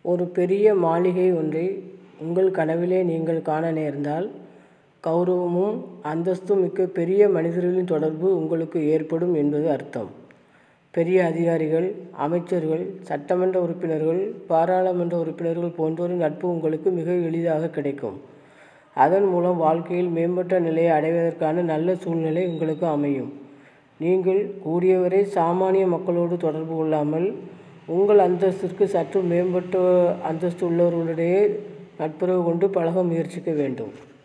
ஒரு பெரிய மாளிகை ஒன்றை உங்கள் கனவிலே நீங்கள் காண நேர்ந்தால் கௌரவமும் அந்தஸ்தும் மிக்க பெரிய மனிதர்களின் தொடர்பு உங்களுக்கு ஏற்படும் என்பது அர்த்தம். பெரிய அதிகாரிகள் அமைச்சர்கள் சட்டமன்ற உறுப்பினர்கள் பாராளுமன்ற உறுப்பினர்கள் போன்றோரின் நட்பு உங்களுக்கு மிக எளிதாக கிடைக்கும். அதன் மூலம் வாழ்க்கையில் மேம்பட்ட நிலையை அடைவதற்கான நல்ல சூழ்நிலை உங்களுக்கு அமையும். நீங்கள் கூடியவரை சாமானிய மக்களோடு தொடர்பு கொள்ளாமல் உங்கள் அந்தஸ்திற்கு சற்று மேம்பட்ட அந்தஸ்து உள்ளவர்களுடனேயே நட்புறவு கொண்டு பழக முயற்சிக்க வேண்டும்.